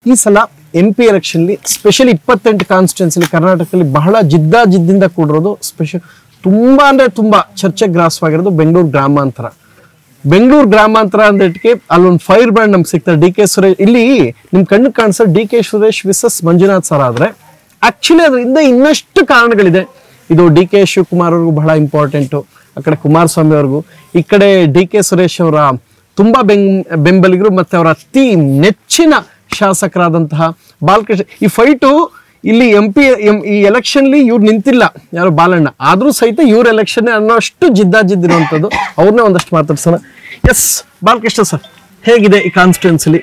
ಈ ಸಲ M P ಎಲೆಕ್ಷನ್ಲಿ specially ಇಪ್ಪತ್ತೆಂಟು ಕಾನ್ಸ್ಟಿಟ್ಯೂನ್ಸಿಲಿ ಕರ್ನಾಟಕದಲ್ಲಿ ಬಹಳ ಜಿದ್ದಾಜಿದ್ದಿಂದ ಕೂಡಿರೋದು ಸ್ಪೆಷಲ್ ತುಂಬಾ ಅಂದ್ರೆ ತುಂಬಾ ಚರ್ಚೆಗೆ ಗ್ರಾಸವಾಗಿರೋದು ಬೆಂಗಳೂರು ಗ್ರಾಮಾಂತರ ಬೆಂಗಳೂರು ಗ್ರಾಮಾಂತರ ಅಂದಿಟ್ಟಿಗೆ ಅಲ್ಲೊಂದು ಫೈರ್ ಬ್ರ್ಯಾಂಡ್ ನಮ್ಗೆ ಸಿಗ್ತಾರೆ ಡಿ ಕೆ ಸುರೇಶ್ ಇಲ್ಲಿ ನಿಮ್ ಕಣ್ಣು ಕಾಣಿಸೋ D K Suresh versus Manjunath sir ಆದ್ರೆ ಆಕ್ಚುಲಿ ಅದರಿಂದ ಇನ್ನಷ್ಟು ಕಾರಣಗಳಿದೆ ಇದು ಡಿ ಕೆ ಶಿವಕುಮಾರ್ ಅವ್ರಿಗೂ ಬಹಳ ಇಂಪಾರ್ಟೆಂಟು ಆ ಕಡೆ ಕುಮಾರಸ್ವಾಮಿ ಅವ್ರಿಗೂ ಈ ಕಡೆ ಡಿ ಕೆ ಸುರೇಶ್ ಅವರ ತುಂಬಾ ಬೆಂಗ್ ಬೆಂಬಲಿಗರು ಮತ್ತೆ ಅವರ ಅತಿ ನೆಚ್ಚಿನ ಶಾಸಕರಾದಂತಹ ಬಾಲಕೃಷ್ಣ ಈ ಫೈಟು ಇಲ್ಲಿ ಎಂ ಪಿ ಈ ಎಲೆಕ್ಷನ್ಲಿ ಇವ್ರು ನಿಂತಿಲ್ಲ ಯಾರು ಬಾಲಣ್ಣ ಆದ್ರೂ ಸಹಿತ ಇವ್ರ ಎಲೆಕ್ಷನ್ ಅನ್ನೋಷ್ಟು ಜಿದ್ದಾಜಿದ್ದಿರುವಂಥದ್ದು ಅವ್ರನ್ನೇ ಒಂದಷ್ಟು ಮಾತಾಡ್ಸೋಣ ಎಸ್ ಬಾಲಕೃಷ್ಣ ಸರ್ ಹೇಗಿದೆ ಈ ಕಾನ್ಸ್ಟಿಟ್ಯೂನ್ಸಿಲಿ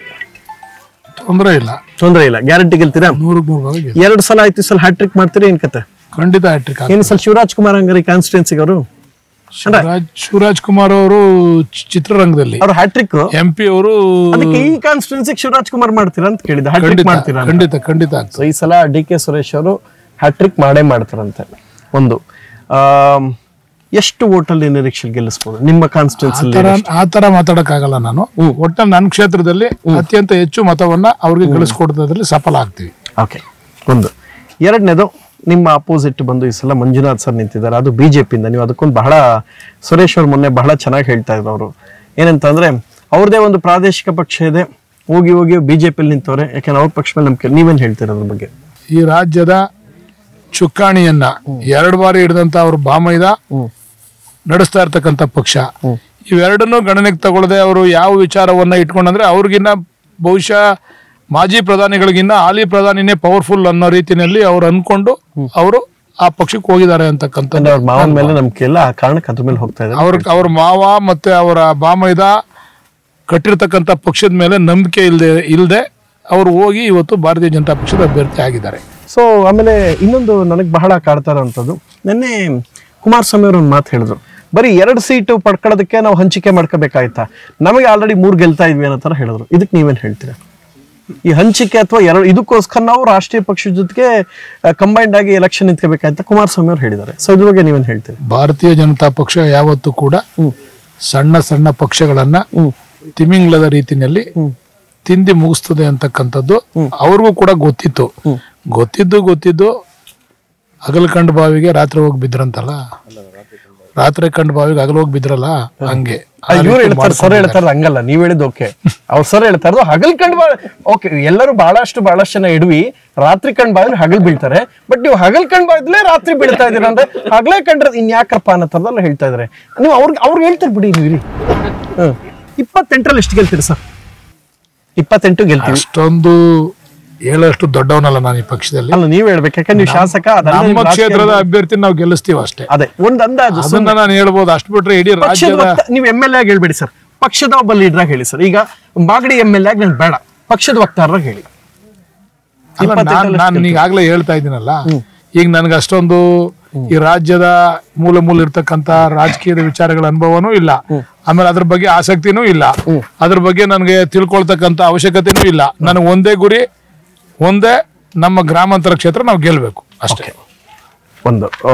ತೊಂದರೆ ಇಲ್ಲ ತೊಂದರೆ ಇಲ್ಲ ಗ್ಯಾರಂಟಿ ಗೆಲ್ತೀರಾ ನೂರಕ್ಕೆ ನೂರು ಭಾಗ ಗೆಲ್ತೀವಿ. ಎರಡು ಸಲ ಆಯ್ತು ಈ ಸಲ ಹ್ಯಾಟ್ರಿಕ್ ಮಾಡ್ತೀರಿ ಏನ್ ಕತೆ ಖಂಡಿತ ಹ್ಯಾಟ್ರಿಕ್ ಏನು ಸಲ ಶಿವರಾಜ್ ಕುಮಾರ್ ಹಂಗಾರೆ ಕಾನ್ಸ್ಟಿಟ್ಯೂನ್ಸಿಗೆ ಅವರು ಶಿವರಾಜ್ ಶಿವರಾಜ್ ಕುಮಾರ್ ಅವರು ಚಿ- ಚಿತ್ರರಂಗದಲ್ಲಿ ಅವ್ರ ಹ್ಯಾಟ್ರಿಕ್ ಎಂ ಪಿ ಅವರು ಅದಕ್ಕೆ ಈ ಕಾನ್ಸ್ಟಿಟ್ಯೂನ್ಸಿಗೆ ಶಿವರಾಜ್ ಕುಮಾರ್ ಮಾಡ್ತೀರಾ ಅಂತ ಕೇಳಿದ ಹ್ಯಾಟ್ರಿಕ್ ಖಂಡಿತ ಮಾಡ್ತೀರಾ ಅಂತ. ಖಂಡಿತ ಖಂಡಿತ ಆಗ್ತದೆ ಸೊ ಈ ಸಲ ಡಿ ಕೆ ಸುರೇಶ್ ಅವರು ಹ್ಯಾಟ್ರಿಕ್ ಮಾಡೇ ಮಾಡ್ತಾರಂತೆ ಒಂದು ಆಮ್, ಎಷ್ಟು ಓಟಲ್ಲಿ ನಿರೀಕ್ಷೆ ಗೆಲ್ಲಿಸ್ಬೋದು ನಿಮ್ಮ ಕಾನ್ಸ್ಟಿಟ್ಯೂನ್ಸಿ ಆತರ ಆತರ ಮಾತಾಡಕ್ಕಾಗಲ್ಲ ನಾನು ಒಟ್ಟ ನನ್ನ ಕ್ಷೇತ್ರದಲ್ಲಿ ಅತ್ಯಂತ ಹೆಚ್ಚು ಮತವನ್ನ ಅವ್ರಿಗೆ ಗಳಿಸ್ಕೊಡೋದ್ರಲ್ಲಿ ಸಫಲ ಆಗ್ತೀವಿ ಓಕೆ ಒಂದು ಎರಡನೇದು ನಿಮ್ಮ ಅಪೋಸಿಟ್ ಬಂದು ಈ ಸಲ ಮಂಜುನಾಥ್ ಸರ್ ನಿಂತಿದ್ದಾರೆ ಅದು ಬಿಜೆಪಿಯಿಂದ ನೀವು ಅದಕ್ಕೊಂದು ಬಹಳ ಸುರೇಶ್ ಅವ್ರು ಮೊನ್ನೆ ಬಹಳ ಚೆನ್ನಾಗಿ ಹೇಳ್ತಾ ಇದ್ರು ಅವರು ಏನಂತಂದ್ರೆ ಅವ್ರದೇ ಒಂದು ಪ್ರಾದೇಶಿಕ ಪಕ್ಷ ಇದೆ ಹೋಗಿ ಹೋಗಿ ಬಿಜೆಪಿಯಲ್ಲಿ ನಿಂತವ್ರೆ ಯಾಕಂದ್ರೆ ಅವ್ರ ಪಕ್ಷ ಮೇಲೆ ನಂಬಿಕೆ ನೀವೇನ್ ಹೇಳ್ತೀರ ಅದ್ರ ಬಗ್ಗೆ ಈ ರಾಜ್ಯದ ಚುಕ್ಕಾಣಿಯನ್ನ ಎರಡು ಬಾರಿ ಹಿಡಿದಂತ ಅವ್ರ ಬಾಮೈದ ನಡೆಸ್ತಾ ಇರ್ತಕ್ಕಂಥ ಪಕ್ಷ ಇವೆರಡನ್ನೂ ಗಣನೆಗೆ ತಗೊಳ್ಳದೆ ಅವರು ಯಾವ ವಿಚಾರವನ್ನ ಇಟ್ಕೊಂಡಂದ್ರೆ ಅವ್ರಿಗಿನ್ನ ಬಹುಶಃ ಮಾಜಿ ಪ್ರಧಾನಿಗಳಿಗಿನ್ನ ಹಾಲಿ ಪ್ರಧಾನಿನೇ ಪವರ್ಫುಲ್ ಅನ್ನೋ ರೀತಿಯಲ್ಲಿ ಅವ್ರು ಅನ್ಕೊಂಡು ಅವರು ಆ ಪಕ್ಷಕ್ಕೆ ಹೋಗಿದ್ದಾರೆ ಅಂತಕ್ಕಂಥ ಅಂದ್ರೆ ಅವ್ರ ಮಾವನ ಮೇಲೆ ನಂಬಿಕೆ ಇಲ್ಲ ಆ ಕಾರಣಕ್ಕೆ ಅದ್ರ ಮೇಲೆ ಹೋಗ್ತಾ ಇದ್ದಾರೆ ಅವ್ರ ಅವ್ರ ಮಾವ ಮತ್ತೆ ಅವರ ಬಾಮೈದ ಕಟ್ಟಿರ್ತಕ್ಕಂಥ ಪಕ್ಷದ ಮೇಲೆ ನಂಬಿಕೆ ಇಲ್ಲದೆ ಇಲ್ಲದೆ ಅವರು ಹೋಗಿ ಇವತ್ತು ಭಾರತೀಯ ಜನತಾ ಪಕ್ಷದ ಅಭ್ಯರ್ಥಿ ಆಗಿದ್ದಾರೆ ಸೊ ಆಮೇಲೆ ಇನ್ನೊಂದು ನನಗೆ ಬಹಳ ಕಾಡ್ತಾ ಇರೋಂಥದ್ದು ನಿನ್ನೆ ಕುಮಾರಸ್ವಾಮಿ ಅವರು ಒಂದು ಮಾತು ಹೇಳಿದ್ರು ಬರೀ ಎರಡು ಸೀಟು ಪಡ್ಕೊಳ್ಳೋದಕ್ಕೆ ನಾವು ಹಂಚಿಕೆ ಮಾಡ್ಕೋಬೇಕಾಯ್ತಾ ನಮಗೆ ಆಲ್ರೆಡಿ ಮೂರು ಗೆಲ್ತಾ ಇದ್ವಿ ಅನ್ನೋ ಥರ ಹೇಳಿದ್ರು ಇದಕ್ಕೆ ನೀವೇನು ಹೇಳ್ತೀರಾ ಈ ಹಂಚಿಕೆ ಅಥವಾ ಎರಡು ಇದಕ್ಕೋಸ್ಕರ ನಾವು ರಾಷ್ಟ್ರೀಯ ಪಕ್ಷದ ಜೊತೆಗೆ ಕಂಬೈಂಡ್ ಆಗಿ ಎಲೆಕ್ಷನ್ ನಿಂತ್ಕೋಬೇಕಾಯ್ತಾ ಕುಮಾರಸ್ವಾಮಿ ಅವರು ಹೇಳಿದ್ದಾರೆ ಸೊ ಇದ್ರ ಬಗ್ಗೆ ನೀವೇನು ಹೇಳ್ತೀರಿ ಭಾರತೀಯ ಜನತಾ ಪಕ್ಷ ಯಾವತ್ತೂ ಕೂಡ ಸಣ್ಣ ಸಣ್ಣ ಪಕ್ಷಗಳನ್ನ ತಿಮಿಂಗ್ಲದ ರೀತಿಯಲ್ಲಿ ತಿಂದಿ ಮುಗಿಸ್ತದೆ ಅಂತಕ್ಕಂಥದ್ದು ಅವ್ರಿಗೂ ಕೂಡ ಗೊತ್ತಿತ್ತು ಗೊತ್ತಿದ್ದು ಗೊತ್ತಿದ್ದು ಹಗಲ್ ಕಂಡ ಬಾವಿಗೆ ರಾತ್ರಿ ಹೋಗಿ ಬಿದ್ರಂತಲ್ಲ ರಾತ್ರಿ ಕಂಡ ಬಾವಿಗೆ ಹಗಲ್ ಹೋಗಿ ಬಿದ್ರಲ್ಲ ಹಂಗೆ ಆ ಇವ್ರು ರೀತಿ ಹೇಳ್ತಾರೆ ಸರ್ ಹೇಳ್ತಾರೆ ಹಂಗಲ್ಲ ನೀವ್ ಹೇಳಿದ್ ಓಕೆ ಅವ್ರು ಸರ್ ಹೇಳ್ತಾ ಇರೋದು ಹಗಲ್ ಕಂಡ್ ಬಾ ಓಕೆ ಎಲ್ಲರೂ ಬಹಳಷ್ಟು ಬಹಳಷ್ಟು ಜನ ಇಡ್ವಿ ರಾತ್ರಿ ಕಂಡ್ ಬಾಯಲ್ಲಿ ಹಗಲ್ ಬೀಳ್ತಾರೆ ಬಟ್ ನೀವು ಹಗಲ್ ಕಂಡ್ ಬಾಯ್ದಲೇ ರಾತ್ರಿ ಬೀಳ್ತಾ ಇದೀರ ಅಂದ್ರೆ ಹಗಲೇ ಕಂಡ್ರೆ ಇನ್ಯಾಕಪ್ಪ ಅನ್ನೋ ಥರದಲ್ಲ ಹೇಳ್ತಾ ಇದಾರೆ ನೀವು ಅವ್ರಿಗೆ ಅವ್ರು ಹೇಳ್ತಾರೆ ಬಿಡಿ ನೀವು ಇರಿ ಹ್ಮ್ ಇಪ್ಪತ್ತೆಂಟರಲ್ಲಿ ಎಷ್ಟು ಗೆಲ್ತೀರಿ ಸರ್ ಇಪ್ಪತ್ತೆಂಟು ಗೆಲ್ತೀವಿ ಅಷ್ಟೊಂದು ಹೇಳೋಷ್ಟು ದೊಡ್ಡವನಲ್ಲ ನಾನು ಈ ಪಕ್ಷದಲ್ಲಿ ಅಲ್ಲ ನೀವ್ ಹೇಳ್ಬೇಕು ಯಾಕಂದ್ರೆ ನೀವು ಶಾಸಕ ಅದಲ್ಲದೆ ನಮ್ಮ ನೀವು ರಾಜಕೀಯ- ಕ್ಷೇತ್ರದ ಅಭ್ಯರ್ಥಿ ನಾವು ಗೆಲ್ಲಿಸ್ತೀವಿ ಅಷ್ಟೇ ಅದೇ ಒಂದ್ ಅಂದಾಜು ಅದನ್ನ ನಾನು ಹೇಳ್ಬೋದು ಅಷ್ಟು ಬಿಟ್ರೆ ಇಡೀ ಪಕ್ಷದ ರಾಜ್ಯದ ವಕ್ತ- ನೀವು ಎಮ್ ಎಲ್ ಎ ಹೇಳ್ಬೇಡಿ ಸರ್ ಪಕ್ಷದ ಒಬ್ಬ ಲೀಡರ್ ಆಗಿ ಹೇಳಿ ಸರ್ ಈಗ ಮಾಗಡಿ ಎಮ್ ಎಲ್ ಎ ನನ್ ಬೇಡ ಪಕ್ಷದ ವಕ್ತಾರರಾಗಿ ಹೇಳಿ ಅಲ್ಲ, ನಾನ್ ನಾನು ಈಗಾಗಲೇ ಹೇಳ್ತಾ ಇದ್ದೀನಲ್ಲ ಈಗ ನನ್ಗೆ ಅಷ್ಟೊಂದು ಈ ರಾಜ್ಯದ ಮೂಲ ಮೂಲ ಇರ್ತಕ್ಕಂತ ರಾಜಕೀಯದ ವಿಚಾರಗಳ ಅನುಭವನೂ ಇಲ್ಲ ಆಮೇಲೆ ಅದ್ರ ಬಗ್ಗೆ ಆಸಕ್ತಿನೂ ಇಲ್ಲ ಅದ್ರ ಬಗ್ಗೆ ನನಗೆ ತಿಳ್ಕೊಳ್ತಕ್ಕಂತ ಅವಶ್ಯಕತೆನೂ ಇಲ್ಲ ನನಗೆ ಒಂದೇ ಗುರಿ ಒಂದೇ ನಮ್ಮ ಗ್ರಾಮಾಂತರ ಕ್ಷೇತ್ರ ನಾವು ಗೆಲ್ಬೇಕು ಅಷ್ಟೇ ಒಂದು ಆ,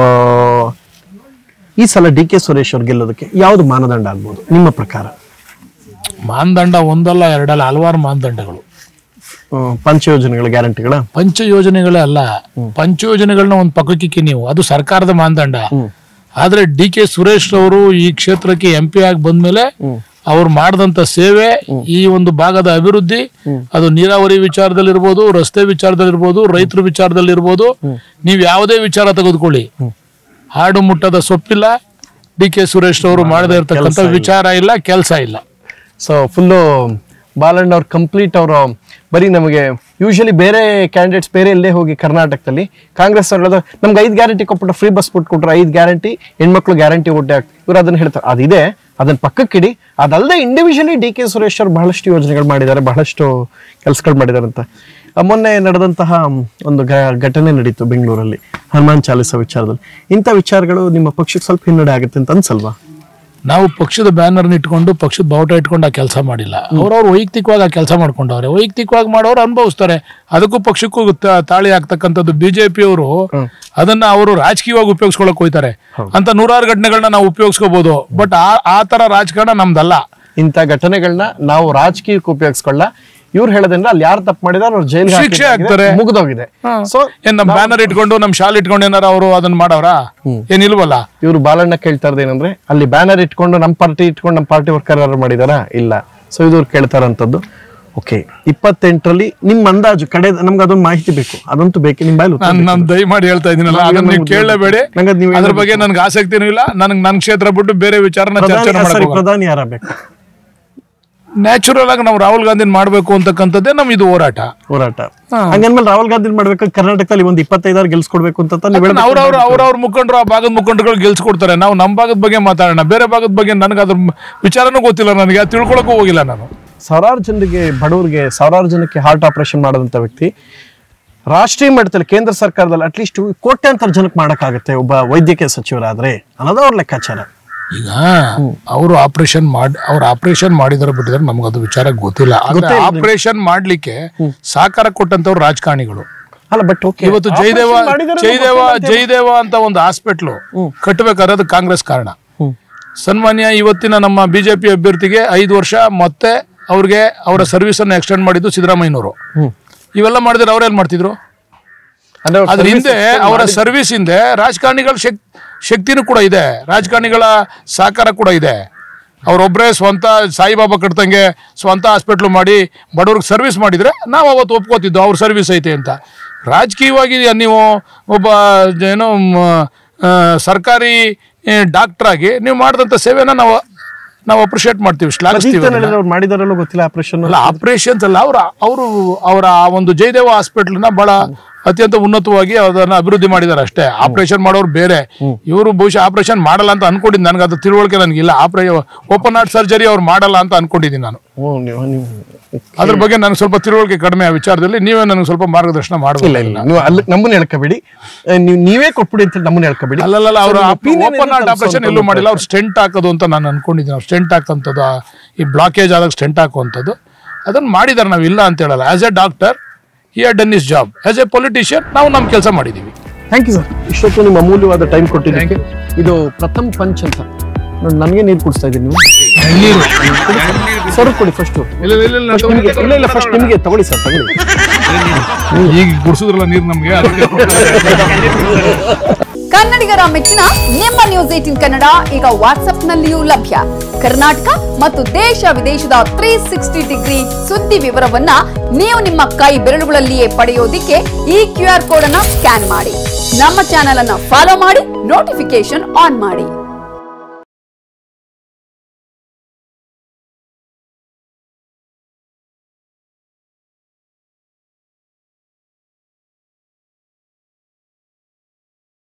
ಈ ಸಲ ಡಿ ಕೆ ಸುರೇಶ್ ಅವ್ರು ಗೆಲ್ಲೋದಕ್ಕೆ ಯಾವ್ದು ಮಾನದಂಡ ಆಗ್ಬೋದು ನಿಮ್ಮ ಪ್ರಕಾರ ಮಾನದಂಡ ಒಂದಲ್ಲ ಎರಡಲ್ಲ ಹಲವಾರು ಮಾನದಂಡಗಳು ಆ, ಪಂಚಯೋಜನೆಗಳ ಗ್ಯಾರಂಟಿಗಳ ಪಂಚ ಯೋಜನೆಗಳೇ ಅಲ್ಲ ಪಂಚ ಯೋಜನೆಗಳನ್ನ ಒಂದು ಪಕ್ಕಕ್ಕಿಕ್ಕಿ ನೀವು ಅದು ಸರ್ಕಾರದ ಮಾನದಂಡ ಆದ್ರೆ ಡಿ ಕೆ ಸುರೇಶ್ ಅವರು ಈ ಕ್ಷೇತ್ರಕ್ಕೆ ಎಂ ಪಿ ಆಗಿ ಬಂದ್ಮೇಲೆ ಅವ್ರು ಮಾಡಿದಂತ ಸೇವೆ ಈ ಒಂದು ಭಾಗದ ಅಭಿವೃದ್ಧಿ ಅದು ನೀರಾವರಿ ವಿಚಾರದಲ್ಲಿರ್ಬೋದು ರಸ್ತೆ ವಿಚಾರದಲ್ಲಿರ್ಬೋದು ರೈತರ ವಿಚಾರದಲ್ಲಿರ್ಬೋದು ನೀವು ಯಾವುದೇ ವಿಚಾರ ತೆಗೆದುಕೊಳ್ಳಿ ಹಾಡು ಮುಟ್ಟದ ಸೊಪ್ಪಿಲ್ಲ ಡಿ ಕೆ ಸುರೇಶ್ ಅವರು ಮಾಡದೇ ಇರತಕ್ಕಂತ ವಿಚಾರ ಇಲ್ಲ ಕೆಲಸ ಇಲ್ಲ ಸೊ ಫುಲ್ಲು ಬಾಲಣ್ಣ ಅವ್ರು ಕಂಪ್ಲೀಟ್ ಅವರು ಬರೀ ನಮಗೆ ಯೂಶಲಿ ಬೇರೆ ಕ್ಯಾಂಡಿಡೇಟ್ಸ್ ಬೇರೆ ಎಲ್ಲೇ ಹೋಗಿ ಕರ್ನಾಟಕದಲ್ಲಿ ಕಾಂಗ್ರೆಸ್ ಅವ್ರು ಹೇಳೋದು ನಮ್ಗೆ ಐದು ಗ್ಯಾರಂಟಿ ಕೊಟ್ಬಿಟ್ಟು ಫ್ರೀ ಬಸ್ ಕೊಟ್ಬಿಟ್ರೆ ಐದು ಗ್ಯಾರಂಟಿ ಹೆಣ್ಮಕ್ಳು ಗ್ಯಾರಂಟಿ ಒಡ್ಡೆ ಆಗ್ತದೆ ಇವ್ರು ಅದನ್ನ ಹೇಳ್ತಾರೆ ಅದಿದೆ ಅದನ್ನ ಪಕ್ಕಕ್ಕಿಡಿ ಅದಲ್ಲದೆ ಇಂಡಿವಿಜುವಲಿ ಡಿ ಕೆ ಸುರೇಶ್ ಅವರು ಬಹಳಷ್ಟು ಯೋಜನೆಗಳು ಮಾಡಿದ್ದಾರೆ ಬಹಳಷ್ಟು ಕೆಲಸಗಳು ಮಾಡಿದ್ದಾರೆ ಅಂತ ಆ, ಮೊನ್ನೆ ನಡೆದಂತಹ ಒಂದು ಘ- ಘಟನೆ ನಡೀತು ಬೆಂಗಳೂರಲ್ಲಿ ಹನುಮಾನ್ ಚಾಲಿಸ ವಿಚಾರದಲ್ಲಿ ಇಂಥ ವಿಚಾರಗಳು ನಿಮ್ಮ ಪಕ್ಷಕ್ಕೆ ಸ್ವಲ್ಪ ಹಿನ್ನಡೆ ಆಗುತ್ತೆ ಅಂತ ಅನ್ಸಲ್ವಾ ನಾವು ಪಕ್ಷದ ಬ್ಯಾನರ್ನ ಇಟ್ಕೊಂಡು ಪಕ್ಷದ ಬಾವುಟ ಇಟ್ಕೊಂಡು ಆ ಕೆಲಸ ಮಾಡಿಲ್ಲ ಅವ್ರವ್ರು ವೈಯಕ್ತಿಕವಾಗಿ ಆ ಕೆಲಸ ಮಾಡ್ಕೊಂಡವ್ರೆ ವೈಯಕ್ತಿಕವಾಗಿ ಮಾಡೋರು ಅನುಭವಿಸ್ತಾರೆ ಅದಕ್ಕೂ ಪಕ್ಷಕ್ಕೂ ತ- ತಾಳಿ ಆಗ್ತಕ್ಕಂಥದ್ದು ಬಿಜೆಪಿ ಅವರು ಅದನ್ನ ಅವರು ರಾಜಕೀಯವಾಗಿ ಉಪಯೋಗಿಸ್ಕೊಳಕ್ ಹೋಯ್ತಾರೆ ಅಂತ ನೂರಾರು ಘಟನೆಗಳನ್ನ ನಾವು ಉಪಯೋಗಿಸ್ಕೋಬಹುದು ಬಟ್ ಆ ಆ ತರ ರಾಜಕಾರಣ ನಮ್ದಲ್ಲ ಇಂಥ ಘಟನೆಗಳನ್ನ ನಾವು ರಾಜಕೀಯಕ್ಕೆ ಉಪಯೋಗಿಸ್ಕೊಳ್ಳ ಇವ್ರು ಹೇಳೋದಂದ್ರೆ ಅಲ್ಲಿ ಯಾರು ತಪ್ಪು ಮಾಡಿದಾರೆ ಅವ್ರು ಜೈಲ್ ಶಿಕ್ಷೆ ಆಗ್ತಾರೆ. ಮುಗಿದೋಗಿದೆ ಸೊ ಏನ್ ನಮ್ ಬ್ಯಾನರ್ ಇಟ್ಕೊಂಡು ನಮ್ ಶಾಲ್ ಇಟ್ಕೊಂಡು ಏನಾರ ಅವರು ಅದನ್ನ ಮಾಡವ್ರ ಏನಿಲ್ವಲ್ಲ ಇವರು ಬಾಲಣ್ಣ ಕೇಳ್ತಾ ಇರೋದು ಏನಂದ್ರೆ ಅಲ್ಲಿ ಬ್ಯಾನರ್ ಇಟ್ಕೊಂಡು ನಮ್ಮ ಪಾರ್ಟಿ ಇಟ್ಕೊಂಡು ನಮ್ಮ ಪಾರ್ಟಿ ವರ್ಕರ್ ಯಾರು ಮಾಡಿದಾರಾ ಇಲ್ಲ ಸೊ ಇದು ಕೇಳ್ತಾರಂತದ್ದು ಓಕೆ ಇಪ್ಪತ್ತೆಂಟರಲ್ಲಿ ನಿಮ್ಮ ಅಂದಾಜು ಕಡೆ ನಮ್ಗೆ ಅದೊಂದು ಮಾಹಿತಿ ಬೇಕು ಅದಂತೂ ಬೇಕು ನಿಮ್ಮ ಬಾಯಲ್ಲಿ ನಾನ್ ನಾನ್ ದಯಮಾಡಿ ಹೇಳ್ತಾ ಇದೀನಲ್ಲ ನಂಗೆ ಅದನ್ನ ನೀವು ನಂಗೆ ಕೇಳಲೇಬೇಡಿ ನಂಗೆ ಅದ್ ನೀವು ಅದ್ರ ಬಗ್ಗೆ ನನ್ಗೆ ಆಸಕ್ತಿನೂ ಇಲ್ಲ ನನ್ಗೆ ನನ್ ಕ್ಷೇತ್ರ ಬಿಟ್ಟು ಬೇರೆ ವಿಚಾರನ ಚರ್ಚೆ ಪ್ರಧಾನಿ ಸರಿ ಮಾಡಬೇಕು ಪ್ರಧಾನಿ ಯಾರ ಬೇಕು ನ್ಯಾಚುರಲ್ ಆಗಿ ನಾವು ರಾಹುಲ್ ಗಾಂಧಿನ ಮಾಡ್ಬೇಕು ಅಂತಕ್ಕಂಥದ್ದೇ ನಮ್ ಇದು ಹೋರಾಟ ಹೋರಾಟ ಹಂಗಂದ್ಮೇಲೆ ರಾಹುಲ್ ಗಾಂಧಿ ಮಾಡ್ಬೇಕು ಕರ್ನಾಟಕದಲ್ಲಿ ಒಂದು ಇಪ್ಪತ್ತೈದಾರು ಗೆಲ್ಸ್ಕೊಡ್ಬೇಕು ಅಂತ ನೀವು ಹೇಳ್ಬೇಕು. ಅವ್ರವ್ರ ಅವ್ರವ್ರ ಮುಖಂಡರು ಆ ಭಾಗದ ಮುಖಂಡರುಗಳು ಗೆಲ್ಸ್ಕೊಡ್ತಾರೆ ನಾವು ನಮ್ಮ ಭಾಗದ ಬಗ್ಗೆ ಮಾತಾಡೋಣ ಬೇರೆ ಭಾಗದ ಬಗ್ಗೆ ನನಗೆ ಅದ್ರ ವಿಚಾರನೂ ಗೊತ್ತಿಲ್ಲ ನನಗೆ ಅದು ತಿಳ್ಕೊಳಕ್ಕೂ ಹೋಗಿಲ್ಲ ನಾನು ಸಾವಿರಾರು ಜನರಿಗೆ ಬಡವರಿಗೆ ಸಾವಿರಾರು ಜನಕ್ಕೆ ಹಾರ್ಟ್ ಆಪರೇಷನ್ ಮಾಡೋದಂತ ವ್ಯಕ್ತಿ ರಾಷ್ಟ್ರೀಯ ಮಟ್ಟದಲ್ಲಿ ಕೇಂದ್ರ ಸರ್ಕಾರದಲ್ಲಿ ಅಟ್ಲೀಸ್ಟ್ ಕೋಟ್ಯಾಂತರ ಜನಕ್ಕೆ ಮಾಡಕ್ಕಾಗತ್ತೆ ಒಬ್ಬ ವೈದ್ಯಕೀಯ ಸಚಿವರಾದ್ರೆ ಅನ್ನೋದು ಅವ್ರ ಲೆಕ್ಕಾಚಾರ ಈಗ ಅವರು ಆಪರೇಷನ್ ಮಾಡಿ ಅವ್ರು ಆಪರೇಷನ್ ಮಾಡಿದಾರೆ ಬಿಟ್ಟಿದ್ರೆ ನಮ್ಗೆ ಅದು ವಿಚಾರ ಗೊತ್ತಿಲ್ಲ ಆದ್ರೆ ಆಪರೇಷನ್ ಮಾಡ್ಲಿಕ್ಕೆ ಸಹಕಾರ ಕೊಟ್ಟಂತವ್ರು ರಾಜಕಾರಣಿಗಳು ಅಲ್ಲ ಬಟ್ ಓಕೆ ಇವತ್ತು ಜಯದೇವ ಜಯದೇವ ಜಯದೇವ ಅಂತ ಒಂದು ಹಾಸ್ಪಿಟ್ಲು ಕಟ್ಟಬೇಕಾದ್ರೆ ಅದು ಕಾಂಗ್ರೆಸ್ ಕಾರಣ ಸನ್ಮಾನ್ಯ ಇವತ್ತಿನ ನಮ್ಮ ಬಿಜೆಪಿ ಅಭ್ಯರ್ಥಿಗೆ ಐದು ವರ್ಷ ಮತ್ತೆ ಅವ್ರಿಗೆ ಅವರ ಸರ್ವಿಸ್ ಅನ್ನು ಎಕ್ಸ್ಟೆಂಡ್ ಮಾಡಿದ್ದು ಸಿದ್ದರಾಮಯ್ಯನವರು ಇವೆಲ್ಲ ಮಾಡಿದ್ರೆ ಅವ್ರೇನ್ ಮಾಡ್ತಿದ್ರು ಅಂದ್ರೆ ಅವ್ರ ಅದ್ರ service ಹಿಂದೆ extend ಅವರ ಮಾಡಿ- ಸರ್ವಿಸ್ ಹಿಂದೆ ರಾಜಕಾರಣಿಗಳ ಶಕ್ ಶಕ್ತಿನೂ ಕೂಡ ಇದೆ ರಾಜಕಾರಣಿಗಳ ಸಹಕಾರ ಕೂಡ ಇದೆ ಅವರೊಬ್ಬರೇ ಸ್ವಂತ ಸಾಯಿಬಾಬಾ ಕಟ್ತಂಗೆ ಸ್ವಂತ ಹಾಸ್ಪಿಟ್ಲು ಮಾಡಿ ಬಡವ್ರಿಗೆ ಸರ್ವಿಸ್ ಮಾಡಿದ್ರೆ ನಾವು ಅವತ್ತು ಒಪ್ಕೋತಿದ್ದು ಅವ್ರ ಸರ್ವಿಸ್ ಐತೆ ಅಂತ ರಾಜಕೀಯವಾಗಿ ನೀವು ಒಬ್ಬ ಏನೋ ಮ್, ಆ, ಸರ್ಕಾರಿ ಡಾಕ್ಟರ್ ಆಗಿ ನೀವು ಮಾಡಿದಂಥ ಸೇವೆನ ನಾವು ನಾವು ಅಪ್ರಿಷಿಯೇಟ್ ಮಾಡ್ತೀವಿ ಶ್ಲಾಘಿಸ್ತೀವಿ ಅಜಿತ್ ಅದನ್ನ. ನಡೆದ್ರೆ ಅವ್ರು ಮಾಡಿದಾರಲ್ಲೋ ಗೊತ್ತಿಲ್ಲ ಆಪರೇಷನ್ ಅಲ್ಲ ಆಪರೇಷನ್ಸ್ ಅಲ್ಲ ಅವ್ರ ಅವರು ಅವರ ಆ ಒಂದು ಜಯದೇವ ಹಾಸ್ಪಿಟಲ್ನ ಬಹಳ ಅತ್ಯಂತ ಉನ್ನತವಾಗಿ ಅದನ್ನ ಅಭಿವೃದ್ಧಿ ಮಾಡಿದ್ದಾರೆ ಅಷ್ಟೇ ಆಪರೇಷನ್ ಮಾಡೋರು ಬೇರೆ ಇವರು ಬಹುಶಃ ಆಪರೇಷನ್ ಮಾಡಲ್ಲ ಅಂತ ಅನ್ಕೊಂಡಿದ್ದು ನನಗೆ ಅದು ತಿಳುವಳಿಕೆ ನನಗಿಲ್ಲ ಆಪರೇ ಓಪನ್ ಹಾರ್ಟ್ ಸರ್ಜರಿ ಅವ್ರು ಮಾಡಲ್ಲ ಅಂತ ಅನ್ಕೊಂಡಿದ್ದೀನಿ ನಾನು ನೀವು ನೀವು ಅದ್ರ ಬಗ್ಗೆ ನನಗೆ ಸ್ವಲ್ಪ ತಿಳುವಳಿಕೆ ಕಡಿಮೆ ಆ ವಿಚಾರದಲ್ಲಿ ನೀವೇ ನನಗೆ ಸ್ವಲ್ಪ ಮಾರ್ಗದರ್ಶನ ಇಲ್ಲ ಮಾಡಬೇಕು ಇಲ್ಲ ನೀವು ಅಲ್ಲಿ ನಮ್ಮನ್ನ ಹೇಳ್ಕೋಬೇಡಿ ನೀವು ನೀವೇ ಕೊಟ್ಬಿಡಿ ಅಂತ ನಮ್ಮನ್ನ ಹೇಳ್ಕೋಬೇಡಿ ಅಲ್ಲಲ್ಲ ಅವ್ರ So, opinion ಓಪನ್ ಹಾರ್ಟ್ ಏನಿದೆ ಆಪರೇಷನ್ ಸ್ವಲ್ಪ ಎಲ್ಲೂ ಮಾಡಿಲ್ಲ ಅವ್ರು ಸ್ಟೆಂಟ್ ಹಾಕೋದು ಅಂತ ನಾನು ಅನ್ಕೊಂಡಿದ್ದೀನಿ ಅವ್ರು ಸ್ಟೆಂಟ್ ಹಾಕೋಂಥದ್ದು ಆ- ಈ ಬ್ಲಾಕೇಜ್ ಆದಾಗ ಸ್ಟೆಂಟ್ ಹಾಕುವಂಥದ್ದು ಅದನ್ನ ಮಾಡಿದ್ದಾರೆ ನಾವು ಇಲ್ಲ ಅಂತ ಹೇಳಲ್ಲ as a doctor he are done his job as a politician ನಾವು ನಮ್ಮ ಕೆಲಸ ಮಾಡಿದ್ದೀವಿ ಥ್ಯಾಂಕ್ ಯು ಸರ್ ಇಷ್ಟೊತ್ತು ನಿಮ್ಮ ಅಮೂಲ್ಯವಾದ ಟೈಮ್ ಕೊಟ್ಟಿದ್ದಕ್ಕೆ ಇದು ಪ್ರಥಮ್ ಪಂಚ್ ಅಂತ ನೋಡಿ ನನಗೆ ನೀರು ಕುಡಿಸ್ತಾ ಇದ್ದೀನಿ ನೀವು ಸರ್ ಕೊಡಿ ಫಸ್ಟ್ ನಿಮಗೆ ಇಲ್ಲ ಇಲ್ಲ ಫಸ್ಟ್ ನಿಮಗೆ ತಗೊಳ್ಳಿ ಸರ್ ತಗೊಳ್ಳಿ ಈಗ ಗುಡಿಸಿದ್ರಲ್ಲ ನೀರು ನಮಗೆ ಕನ್ನಡಿಗರ ಮೆಚ್ಚಿನ ನಿಮ್ಮ ನ್ಯೂಸ್ ಏಟಿನ್ ಕನ್ನಡ ಈಗ ವಾಟ್ಸ್ಆಪ್ನಲ್ಲಿಯೂ ಲಭ್ಯ ಕರ್ನಾಟಕ ಮತ್ತು ದೇಶ ವಿದೇಶದ ತ್ರೀ ಸಿಕ್ಸ್ಟಿ ಡಿಗ್ರಿ ಸುದ್ದಿ ವಿವರವನ್ನ ನೀವು ನಿಮ್ಮ ಕೈ ಬೆರಳುಗಳಲ್ಲಿಯೇ ಪಡೆಯೋದಿಕ್ಕೆ ಈ ಕ್ಯೂ ಆರ್ ಕೋಡ್ ಅನ್ನ ಸ್ಕ್ಯಾನ್ ಮಾಡಿ ನಮ್ಮ ಚಾನೆಲ್ ಅನ್ನ ಫಾಲೋ ಮಾಡಿ ನೋಟಿಫಿಕೇಶನ್ ಆನ್ ಮಾಡಿ